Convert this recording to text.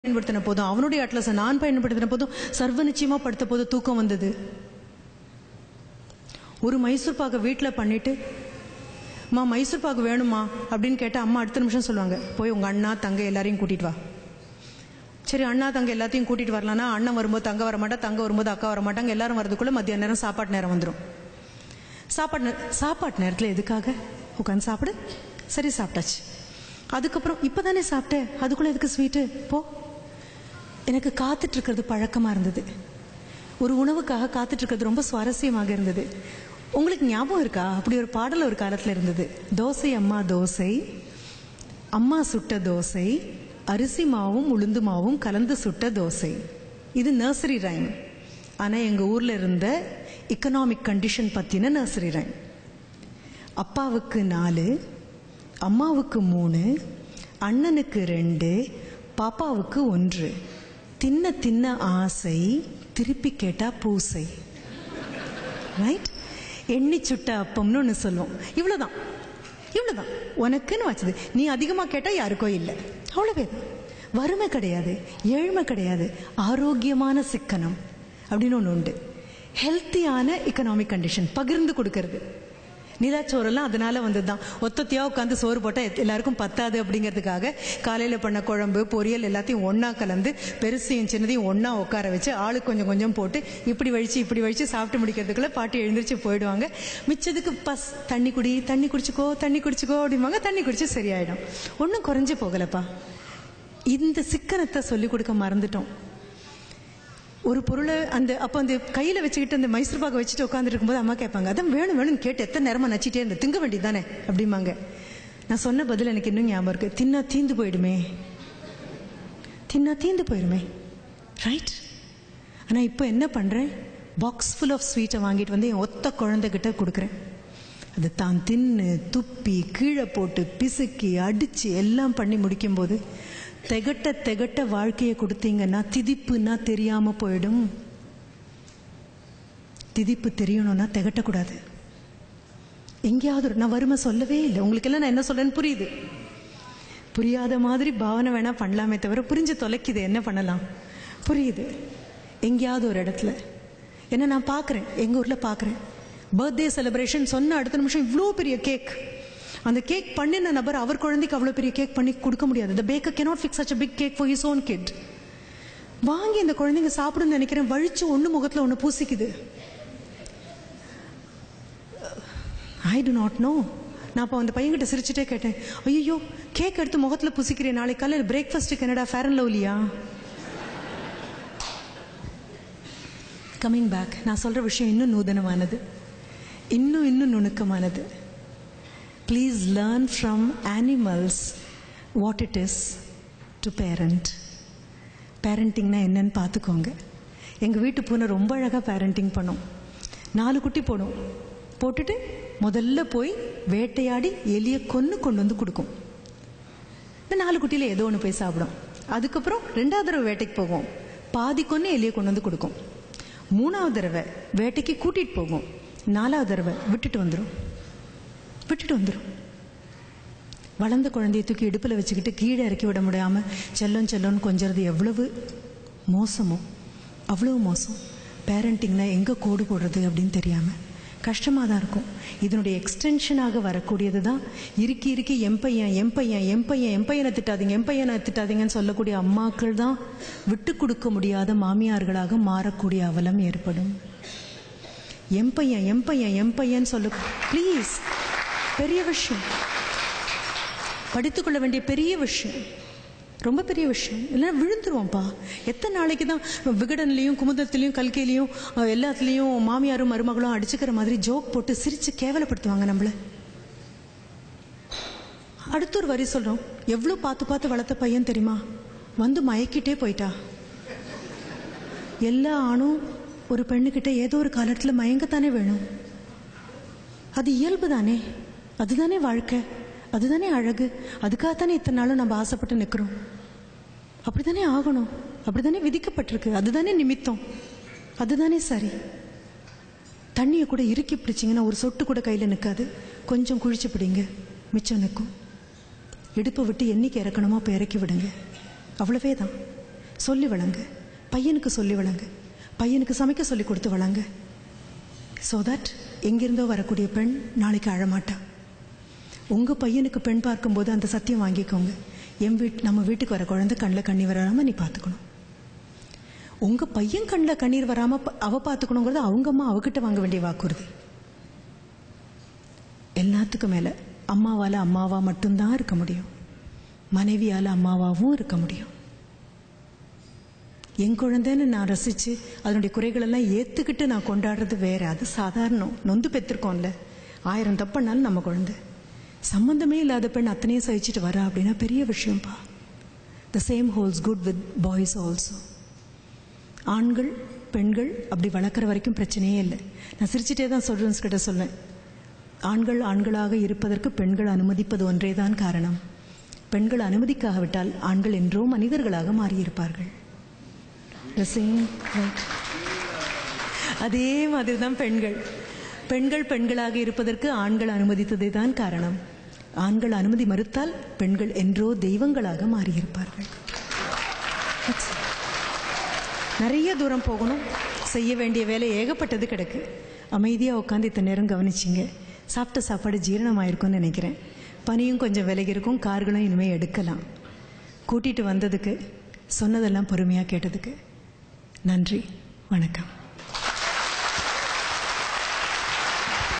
பயன்படுத்தின போதும் அவனுடைய அட்லஸை நான் பயன்படுத்தின போதும் சர்வ நிச்சயமா படுத்த போது தூக்கம் வந்தது ஒரு மைசூர் பாக்கு வீட்டில் பண்ணிட்டு அம்மா மைசூர் பாக்கு வேணுமா அப்படின்னு கேட்டால் அம்மா அடுத்த நிமிஷம் சொல்லுவாங்க போய் உங்கள் அண்ணா தங்க எல்லாரையும் கூட்டிட்டு வா சரி அண்ணா தங்க எல்லாத்தையும் கூட்டிட்டு வரலான்னா அண்ணன் வரும்போது தங்க வர மாட்டா தங்க வரும்போது அக்கா வர மாட்டாங்க எல்லாரும் வரதுக்குள்ள மத்திய நேரம் சாப்பாட்டு நேரம் வந்துடும் சாப்பாடு நே- சாப்பாட்டு நேரத்தில் எதுக்காக உட்காந்து சாப்பிடு சரி சாப்பிட்டாச்சு அதுக்கப்புறம் இப்போதானே சாப்பிட்டேன் அதுக்குள்ள எதுக்கு ஸ்வீட்டு போ எனக்கு காத்துட்டு இருக்கிறது பழக்கமா இருந்தது ஒரு உணவுக்காக காத்துட்டு இருக்கிறது ரொம்ப சுவாரஸ்யமாக இருந்தது உங்களுக்கு ஞாபகம் இருக்கா அப்படி ஒரு பாடல் ஒரு காலத்துல இருந்தது தோசை அம்மா தோசை அம்மா சுட்ட தோசை அரிசி மாவும் உளுந்து மாவும் கலந்து சுட்ட தோசை இது நர்சரி ரைம் ஆனா எங்க ஊர்ல இருந்த எக்கனாமிக் கண்டிஷன் பத்தின நர்சரி ரைம் அப்பாவுக்கு நாலு அம்மாவுக்கு மூணு அண்ணனுக்கு ரெண்டு பாப்பாவுக்கு ஒன்று தின்ன தின்ன ஆசை திருப்பி கேட்டா பூசை ரைட் எண்ணி சுட்ட அப்பம்னு ஒன்று சொல்லுவோம் இவ்வளோதான் இவ்வளோதான் உனக்குன்னு வச்சது நீ அதிகமாக கேட்டால் யாருக்கோ இல்லை அவ்வளவே தான் வறுமை கிடையாது ஏழ்மை கிடையாது ஆரோக்கியமான சிக்கனம் அப்படின்னு ஒன்று உண்டு ஹெல்த்தியான எக்கனாமிக் கண்டிஷன் பகிர்ந்து கொடுக்கறது நிலாச்சோறெல்லாம் அதனால வந்தது தான் ஒத்தத்தையா உட்காந்து சோறு போட்டால் எல்லாருக்கும் பத்தாது அப்படிங்கிறதுக்காக காலையில் பண்ண குழம்பு பொரியல் எல்லாத்தையும் ஒன்றா கலந்து பெருசையும் சின்னதையும் ஒன்றா உட்கார வச்சு ஆளுக்கு கொஞ்சம் கொஞ்சம் போட்டு இப்படி வழிச்சு இப்படி வழிச்சு சாப்பிட்டு முடிக்கிறதுக்குள்ள பாட்டி எழுந்திரிச்சு போயிடுவாங்க மிச்சதுக்கு பஸ் தண்ணி குடி தண்ணி குடிச்சுக்கோ தண்ணி குடிச்சுக்கோ அப்படிம்பாங்க தண்ணி குடிச்சு சரியாயிடும் ஒன்றும் குறைஞ்சு போகலப்பா இந்த சிக்கனத்தை சொல்லிக் கொடுக்க மறந்துட்டோம் ஒரு பொருளை அந்த அப்போ அந்த கையில் வச்சுக்கிட்டு அந்த மைசூர் பாக்கை வச்சுட்டு உட்காந்துட்டு இருக்கும்போது அம்மா கேட்பாங்க அதான் வேணும் வேணும்னு கேட்டு எத்தனை நேரமா நச்சிட்டே இருந்த திங்க வேண்டியது தானே அப்படிம்பாங்க நான் சொன்ன பதில் எனக்கு இன்னும் ஞாபகம் இருக்கு தின்னா தீந்து போயிடுமே தின்னா தீந்து போயிடுமே ரைட் ஆனால் இப்போ என்ன பண்ணுறேன் பாக்ஸ் ஃபுல் ஆஃப் ஸ்வீட்டை வாங்கிட்டு வந்து என் ஒத்த குழந்தைகிட்ட கொடுக்குறேன் அது தான் தின்னு துப்பி கீழே போட்டு பிசுக்கி அடிச்சு எல்லாம் பண்ணி முடிக்கும்போது திகட்ட திகட்ட வாழ்க்கையை கொடுத்தீங்கன்னா திதிப்புன்னா தெரியாம போயிடும் திதிப்பு தெரியணும்னா திகட்டக்கூடாது எங்கேயாவது ஒரு- நான் வறுமை சொல்லவே இல்லை உங்களுக்கு எல்லாம் நான் என்ன சொல்றேன்னு புரியுது புரியாத மாதிரி பாவனை வேணா பண்ணலாமே தவிர புரிஞ்சு தொலைக்குது என்ன பண்ணலாம் புரியுது எங்கேயாவது ஒரு இடத்துல என்ன நான் பார்க்குறேன் எங்கள் ஊரில் பார்க்குறேன் பர்த்டே செலிப்ரேஷன் சொன்ன அடுத்த நிமிஷம் இவ்வளோ பெரிய கேக் அந்த கேக் பண்ணின நபர் அவர் குழந்தைக்கு அவ்வளோ பெரிய கேக் பண்ணி கொடுக்க முடியாது the baker cannot fix such a big cake for his own kid வாங்கி இந்த குழந்தைங்க சாப்பிடுன்னு நினைக்கிறேன் வழிச்சு ஒன்று முகத்தில் ஒன்று பூசிக்குது ஐ டு நாட் நோ நான் அப்போ அந்த பையன்கிட்ட சிரிச்சுட்டே கேட்டேன் ஐயோ கேக் எடுத்து முகத்தில் புசிக்கிறேன் நாளைக்கு காலையில் பிரேக்ஃபாஸ்ட்டுக்கு என்னடா ஃபேர் அண்ட் லவ்லியா கம்மிங் பேக் நான் சொல்கிற விஷயம் இன்னும் நூதனமானது இன்னும் இன்னும் நுணுக்கமானது please learn from animals what it is to parent பேரண்டிங்னா என்னன்னு பார்த்துக்கோங்க எங்கள் வீட்டு பூனை ரொம்ப அழகாக பேரண்டிங் பண்ணும் நாலு குட்டி போடும் போட்டுட்டு முதல்ல போய் வேட்டையாடி எலியை கொன்று கொண்டு வந்து கொடுக்கும் இந்த நாலு குட்டியில் ஏதோ ஒன்று போய் சாப்பிடும் அதுக்கப்புறம் ரெண்டாவது தடவை வேட்டைக்கு போகும் பாதி கொன்று எலியை கொண்டு வந்து கொடுக்கும் மூணாவது தடவை வேட்டைக்கு கூட்டிகிட்டு போகும் நாலாவது தடவை விட்டுட்டு வந்துடும் விட்டுட்டு வந்துடும் வளர்ந்த குழந்தையை தூக்கி இடுப்பில் வச்சுக்கிட்டு கீழே இறக்கி விட முடியாமல் செல்லம் செல்லம்னு கொஞ்சறது எவ்வளவு மோசமோ அவ்வளவு மோசம் பேரண்டிங்னா எங்கே கோடு போடுறது அப்படின்னு தெரியாமல் கஷ்டமாக தான் இருக்கும் இதனுடைய எக்ஸ்டென்ஷனாக வரக்கூடியது தான் இறுக்கி இறுக்கி எம் பையன் எம் பையன் எம் பையன் எம் பையனை திட்டாதீங்க எம் பையனை திட்டாதீங்கன்னு சொல்லக்கூடிய அம்மாக்கள் தான் விட்டு கொடுக்க முடியாத மாமியார்களாக மாறக்கூடிய அவலம் ஏற்படும் எம் பையன் எம் பையன் எம் பையன் சொல்ல ப்ளீஸ் பெரிய விஷயம் படித்துக்கொள்ள வேண்டிய பெரிய விஷயம் ரொம்ப பெரிய விஷயம் இல்லைன்னா விழுந்துருவோம்ப்பா எத்தனை நாளைக்கு தான் விகடன்லேயும் குமுதத்துலேயும் கல்கையிலையும் அஹ், எல்லாத்துலேயும் மாமியாரும் மருமகளும் அடிச்சுக்கிற மாதிரி ஜோக் போட்டு சிரித்து கேவலப்படுத்துவாங்க நம்மளை அடுத்த ஒரு வரி சொல்கிறோம் எவ்வளோ பார்த்து பார்த்து வளர்த்த பையன் தெரியுமா வந்து மயக்கிட்டே போயிட்டா எல்லா ஆணும் ஒரு பெண்ணுக்கிட்ட ஏதோ ஒரு காலத்தில் மயங்கத்தானே வேணும் அது இயல்பு தானே அதுதானே வாழ்க்கை அதுதானே அழகு அதுக்காகத்தானே இத்தனை நாளும் நம்ம ஆசைப்பட்டு நிற்கிறோம் அப்படித்தானே ஆகணும் அப்படித்தானே விதிக்கப்பட்டிருக்கு அதுதானே நிமித்தம் அதுதானே சரி தண்ணியை கூட இறுக்கி பிடிச்சிங்கன்னா ஒரு சொட்டு கூட கையில் நிற்காது கொஞ்சம் குழிச்சு பிடிங்க மிச்சம் நிற்கும் இடுப்பை விட்டு என்னைக்கு இறக்கணுமோ அப்போ இறக்கி விடுங்க அவ்வளவே தான் சொல்லி வளங்க பையனுக்கு சொல்லி வளங்க பையனுக்கு சமைக்க சொல்லி கொடுத்து வளங்க ஸோ தட் எங்கிருந்தோ வரக்கூடிய பெண் நாளைக்கு அழமாட்டா உங்கள் பையனுக்கு பெண் பார்க்கும்போது அந்த சத்தியம் வாங்கிக்கோங்க என் வீட் நம்ம வீட்டுக்கு வர குழந்தை கண்ணில் கண்ணீர் வராமல் நீ பார்த்துக்கணும் உங்கள் பையன் கண்ணில் கண்ணீர் வராமல் அவ பார்த்துக்கணுங்கிறது அவங்க அம்மா அவகிட்ட வாங்க வேண்டிய வாக்குறுதி எல்லாத்துக்கும் மேலே அம்மாவால் அம்மாவா மட்டும்தான் இருக்க முடியும் மனைவியால் அம்மாவாகவும் இருக்க முடியும் என் குழந்தைன்னு நான் ரசித்து அதனுடைய குறைகளெல்லாம் ஏற்றுக்கிட்டு நான் கொண்டாடுறது வேற அது சாதாரணம் நொந்து பெற்றிருக்கோம்ல ஆயிரம் தப்புனாலும் நம்ம குழந்தை சம்மந்தமே இல்லாத பெண் அத்தனையும் சகிச்சுட்டு வரா அப்படின்னா பெரிய விஷயம்ப்பா the same holds good with boys also ஆண்கள் பெண்கள் அப்படி வளர்க்குற வரைக்கும் பிரச்சனையே இல்லை நான் சிரிச்சிட்டே தான் ஸ்டூடெண்ட்ஸ் கிட்ட சொல்வேன் ஆண்கள் ஆண்களாக இருப்பதற்கு பெண்கள் அனுமதிப்பது ஒன்றே தான் காரணம் பெண்கள் அனுமதிக்காவிட்டால் ஆண்கள் என்றோ மனிதர்களாக மாறியிருப்பார்கள் The same, right? அதே மாதிரி தான் பெண்கள் பெண்கள் பெண்களாக இருப்பதற்கு ஆண்கள் அனுமதித்ததே தான் காரணம் ஆண்கள் அனுமதி மறுத்தால் பெண்கள் என்றோ தெய்வங்களாக மாறியிருப்பார்கள் That's it. நிறைய தூரம் போகணும் செய்ய வேண்டிய வேலை ஏகப்பட்டது கிடக்கு அமைதியாக உட்காந்து இத்தனை நேரம் கவனிச்சிங்க சாப்பிட்ட சாப்பாடு ஜீரணமாயிருக்கும்னு நினைக்கிறேன் பனியும் கொஞ்சம் விலகி இருக்கும் கார்களும் இனிமேல் எடுக்கலாம் கூட்டிகிட்டு வந்ததுக்கு சொன்னதெல்லாம் பொறுமையாக கேட்டதுக்கு நன்றி வணக்கம்